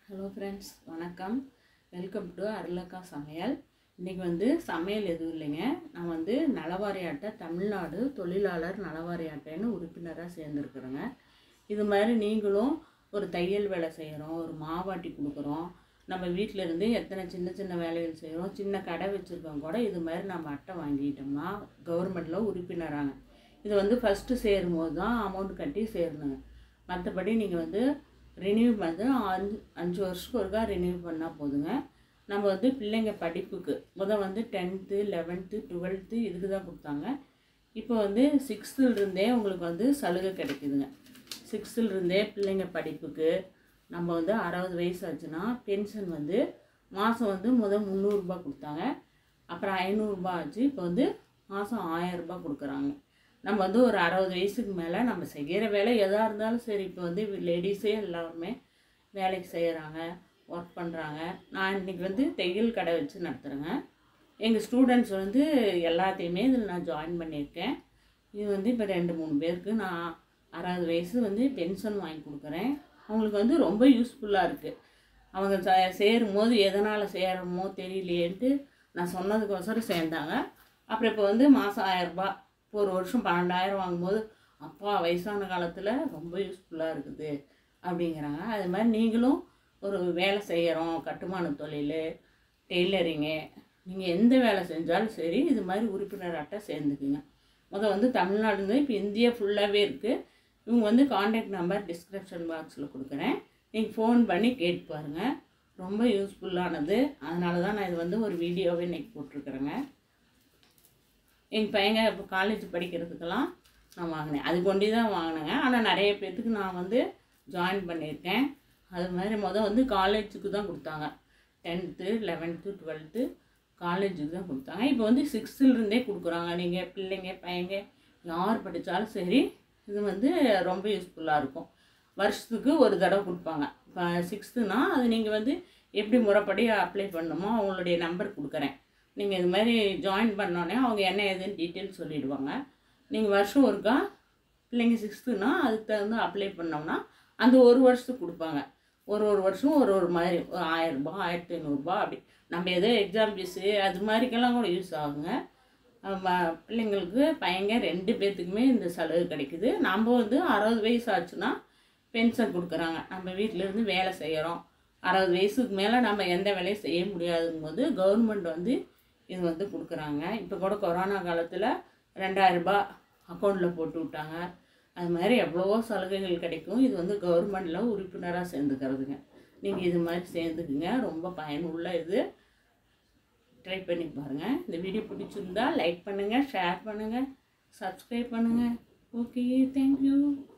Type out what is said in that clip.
hello friends வணக்கம் welcome to Arulakka சமையல் இன்றைக்கி வந்து சமையல் எதுவும் இல்லைங்க நான் வந்து நலவாரி அட்டை தமிழ்நாடு தொழிலாளர் நலவாரி அட்டைன்னு உறுப்பினராக சேர்ந்துருக்குறேங்க இது மாதிரி நீங்களும் ஒரு தையல் வேலை செய்கிறோம் ஒரு மாவாட்டி கொடுக்குறோம் நம்ம வீட்டில் இருந்து எத்தனை சின்ன சின்ன வேலைகள் செய்கிறோம் சின்ன கடை வச்சுருக்கோம் கூட இது மாதிரி நம்ம அட்டை வாங்கிட்டோம்னா கவர்மெண்ட்டில் உறுப்பினராங்க இது வந்து ஃபஸ்ட்டு சேரும்போது தான் அமௌண்ட் கட்டி சேரணுங்க மற்றபடி நீங்கள் வந்து ரினியூ வந்து அஞ்சு அஞ்சு வருஷத்துக்கு ஒருக்கா ரினியூ பண்ணால் போதுங்க நம்ம வந்து பிள்ளைங்க படிப்புக்கு முதல் வந்து டென்த்து லெவன்த்து டுவெல்த்து இதுக்கு தான் கொடுத்தாங்க இப்போ வந்து சிக்ஸ்த்துலேருந்தே உங்களுக்கு வந்து சலுகை கிடைக்குதுங்க சிக்ஸ்த்துலேருந்தே பிள்ளைங்க படிப்புக்கு நம்ம வந்து அறுபது வயசு ஆச்சுன்னா பென்ஷன் வந்து மாதம் வந்து முதல் முந்நூறுரூபா கொடுத்தாங்க அப்புறம் ஐநூறுரூபா ஆச்சு இப்போ வந்து மாதம் ஆயரரூபா கொடுக்குறாங்க நம்ம வந்து ஒரு அறுபது வயசுக்கு மேலே நம்ம செய்கிற வேலை எதாக இருந்தாலும் சரி இப்போ வந்து லேடிஸே எல்லாருமே வேலைக்கு செய்கிறாங்க ஒர்க் பண்ணுறாங்க நான் இன்றைக்கி வந்து தையல் கடை வச்சு நடத்துகிறேங்க எங்கள் ஸ்டூடெண்ட்ஸ் வந்து எல்லாத்தையுமே இதில் நான் ஜாயின் பண்ணியிருக்கேன் இது வந்து இப்போ ரெண்டு மூணு பேருக்கு நான் அறுபது வயசு வந்து பென்ஷன் வாங்கி கொடுக்குறேன் அவங்களுக்கு வந்து ரொம்ப யூஸ்ஃபுல்லாக இருக்குது அவங்க ச- சேரும் போது எதனால் சேரமோ தெரியலையேன்ட்டு நான் சொன்னதுக்கோசரம் சேர்ந்தாங்க அப்புறம் இப்போ வந்து மாதம் ஆயரரூபா இப்போ ஒரு வருஷம் பன்னெண்டாயிரம் வாங்கும்போது அப்பா வயசான காலத்தில் ரொம்ப யூஸ்ஃபுல்லாக இருக்குது அப்படிங்கிறாங்க அது மாதிரி நீங்களும் ஒரு வேலை செய்கிறோம் கட்டுமான தொழில் டெய்லரிங்கு நீங்கள் எந்த வேலை செஞ்சாலும் சரி இது மாதிரி உறுப்பினர் அட்டை சேர்ந்துக்குங்க முதல் வந்து தமிழ்நாடுங்க இப்போ இந்தியா ஃபுல்லாகவே இருக்குது இவங்க வந்து காண்டாக்ட் நம்பர் டிஸ்கிரிப்ஷன் பாக்ஸில் கொடுக்குறேன் நீங்கள் ஃபோன் பண்ணி கேட்டு பாருங்கள் ரொம்ப யூஸ்ஃபுல்லானது அதனால தான் நான் இது வந்து ஒரு வீடியோவே இன்னைக்கு போட்டிருக்கிறேங்க எங்கள் பையங்க இப்போ காலேஜ் படிக்கிறதுக்கெல்லாம் நான் வாங்கினேன் அது கொண்டு தான் வாங்கினேங்க ஆனால் நிறைய பேர்த்துக்கு நான் வந்து ஜாயின் பண்ணியிருக்கேன் அது மாதிரி மொதல் வந்து காலேஜுக்கு தான் கொடுத்தாங்க டென்த்து லெவன்த்து டுவெல்த்து காலேஜுக்கு தான் கொடுத்தாங்க இப்போ வந்து சிக்ஸ்த்துலேருந்தே கொடுக்குறாங்க நீங்கள் பிள்ளைங்க பையங்க யார் படித்தாலும் சரி இது வந்து ரொம்ப யூஸ்ஃபுல்லாக இருக்கும் வருஷத்துக்கு ஒரு தடவை கொடுப்பாங்க இப்போ சிக்ஸ்த்துனா அது நீங்கள் வந்து எப்படி முறைப்படி அப்ளை பண்ணணுமோ அவங்களுடைய நம்பர் கொடுக்குறேன் நீங்கள் இது மாதிரி ஜாயின் பண்ணோன்னே அவங்க என்ன ஏதுன்னு டீட்டெயில் சொல்லிடுவாங்க நீங்கள் வருஷம் ஒருக்கா பிள்ளைங்க சிக்ஸ்த்துனா அதுக்கு தகுந்த அப்ளை பண்ணோம்னா அந்த ஒரு வருஷத்துக்கு கொடுப்பாங்க ஒரு ஒரு வருஷம் ஒரு ஒரு மாதிரி ஒரு ஆயிரரூபா ஆயிரத்தி ஐநூறுரூபா அப்படி நம்ம ஏதோ எக்ஸாம் ஃபீஸு அது மாதிரிக்கெல்லாம் கூட யூஸ் ஆகுங்க ஆமா, பிள்ளைங்களுக்கு பையங்க ரெண்டு பேர்த்துக்குமே இந்த சலுகை கிடைக்குது நம்ம வந்து அறுபது வயசு ஆச்சுன்னா பென்ஷன் கொடுக்குறாங்க நம்ம வீட்டில இருந்து வேலை செய்கிறோம் அறுபது வயசுக்கு மேலே நம்ம எந்த வேலையும் செய்ய முடியாதுங்கும் போது கவர்மெண்ட் வந்து இது வந்து கொடுக்குறாங்க இப்போ கூட கொரோனா காலத்தில் ரெண்டாயிரரூபா அக்கௌண்ட்டில் போட்டு விட்டாங்க அது மாதிரி எவ்வளவோ சலுகைகள் கிடைக்கும் இது வந்து கவர்மெண்ட்டில் உறுப்பினராக சேர்ந்துக்கிறதுங்க நீங்கள் இது மாதிரி சேர்ந்துக்குங்க ரொம்ப பயனுள்ள இது ட்ரை பண்ணி பாருங்கள் இந்த வீடியோ பிடிச்சிருந்தா லைக் பண்ணுங்கள் ஷேர் பண்ணுங்கள் சப்ஸ்கிரைப் பண்ணுங்கள் ஓகே தேங்க்யூ